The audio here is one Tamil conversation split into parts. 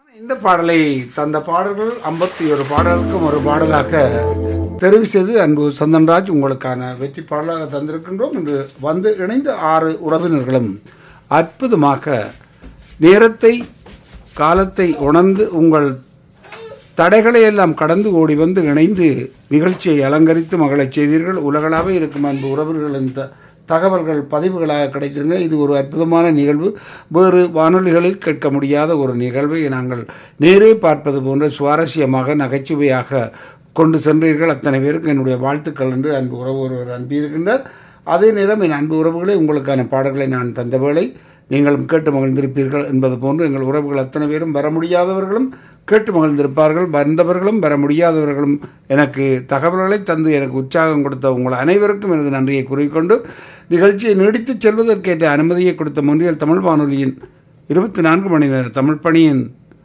இந்த பாடலை தந்த பாடல்கள் ஐம்பத்தி ஒரு பாடலுக்கும் ஒரு பாடலாக தெரிவு செய்து அன்பு சந்தன்ராஜ் உங்களுக்கான வெற்றி பாடலாக தந்திருக்கின்றோம் இன்று வந்து இணைந்த ஆறு உறவினர்களும் அற்புதமாக நேரத்தை காலத்தை உணர்ந்து உங்கள் தடைகளை எல்லாம் கடந்து ஓடி வந்து இணைந்து நிகழ்ச்சியை அலங்கரித்து மகளச் செய்தீர்கள் உலகளாக இருக்கும் அன்பு உறவுகளின் த தகவல்கள் பதிவுகளாக கிடைத்திருங்க இது ஒரு அற்புதமான நிகழ்வு வேறு வானொலிகளில் கேட்க முடியாத ஒரு நிகழ்வை நாங்கள் நேரே பார்ப்பது போன்ற சுவாரஸ்யமாக நகைச்சுவையாக கொண்டு சென்றீர்கள் அத்தனை பேருக்கு என்னுடைய வாழ்த்துக்கள் என்று அன்பு உறவு ஒருவர் அனுப்பியிருக்கின்றார் அதே நேரம் என் அன்பு உறவுகளே உங்களுக்கான பாடல்களை நான் தந்த வேளை நீங்களும் கேட்டு மகிழ்ந்திருப்பீர்கள் என்பது போன்று எங்கள் உறவுகள் அத்தனை பேரும் வர முடியாதவர்களும் கேட்டு மகிழ்ந்திருப்பார்கள் வந்தவர்களும் வர முடியாதவர்களும் எனக்கு தகவல்களை தந்து எனக்கு உற்சாகம் கொடுத்த உங்கள் அனைவருக்கும் எனது நன்றியை கூறிக்கொண்டு நிகழ்ச்சியை நீடித்துச் செல்வதற்கேற்ற அனுமதியை கொடுத்த மொன்றியல் தமிழ் வானொலியின் இருபத்தி நான்கு மணி நேர தமிழ் பணியின்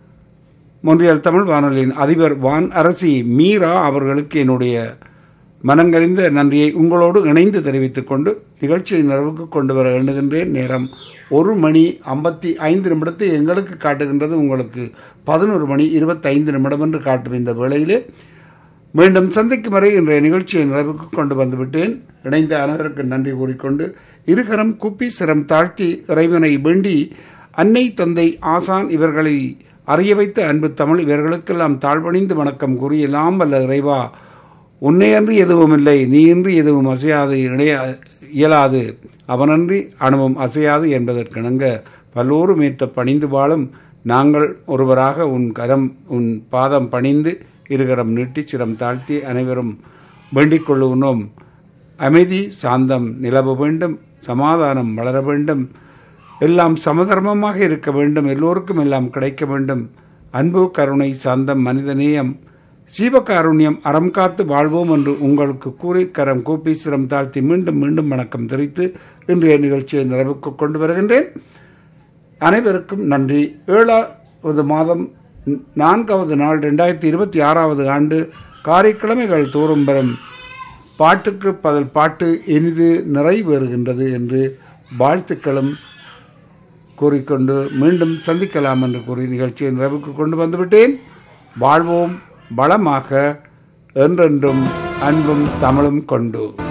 மொன்றியல் தமிழ் வானொலியின் அதிபர் வான் அரசி மீரா அவர்களுக்கு என்னுடைய மனங்கறிந்த நன்றியை உங்களோடு இணைந்து தெரிவித்துக் கொண்டு நிகழ்ச்சியை நிறைவுக்கு கொண்டு வர எண்ணுகின்றேன் நேரம் ஒரு மணி ஐம்பத்தி ஐந்து நிமிடத்தை எங்களுக்கு காட்டுகின்றது உங்களுக்கு பதினோரு மணி இருபத்தைந்து நிமிடம் என்று காட்டும் இந்த வேளையிலே மீண்டும் சந்திக்கும் வரை இன்றைய நிகழ்ச்சியை நிறைவுக்கு கொண்டு வந்துவிட்டேன் இணைந்த அனைவருக்கு நன்றி கூறிக்கொண்டு இருகரம் குப்பி சிரம் தாழ்த்தி இறைவனை வேண்டி அன்னை தந்தை ஆசான் இவர்களை அறிய வைத்த அன்பு தமிழ் இவர்களுக்கெல்லாம் தாழ்வணிந்து வணக்கம் கூறி எல்லாம் வல்ல இறைவா உன்னையன்றி எதுவும் இல்லை நீயின்றி எதுவும் அசையாது இணைய இயலாது அவனன்றி அணுவும் அசையாது என்பதற்கிணங்க பல்லோரும் ஏற்ற பணிந்து வாழும் நாங்கள் ஒருவராக உன் கரம் உன் பாதம் பணிந்து இருகரம் நீட்டி சிரம் தாழ்த்தி அனைவரும் வேண்டிக் கொள்ளுகிறோம் அமைதி சாந்தம் நிலவ வேண்டும் சமாதானம் வளர வேண்டும் எல்லாம் சமதர்மமாக இருக்க வேண்டும் எல்லோருக்கும் எல்லாம் கிடைக்க வேண்டும் அன்பு கருணை சாந்தம் மனிதநேயம் ஜீவகாருண்யம் அறம் காத்து வாழ்வோம் என்று உங்களுக்கு கூறி கரம் கூப்பி சிரம் தாழ்த்தி மீண்டும் மீண்டும் வணக்கம் தெரிவித்து இன்றைய நிகழ்ச்சியை நிறைவுக்கு கொண்டு வருகின்றேன் அனைவருக்கும் நன்றி ஏழாவது மாதம் நான்காவது நாள் ரெண்டாயிரத்தி இருபத்தி ஆறாவது ஆண்டு காரைக்கிழமைகள் தோறும் வரும் பாட்டுக்கு பதில் பாட்டு இனிது நிறைவேறுகின்றது என்று வாழ்த்துக்களும் கூறிக்கொண்டு மீண்டும் சந்திக்கலாம் என்று கூறி நிகழ்ச்சியை நிறைவுக்கு கொண்டு வந்துவிட்டேன் வாழ்வோம் வளமாக என்றென்றும் அன்பும் தமிழும் கொண்டு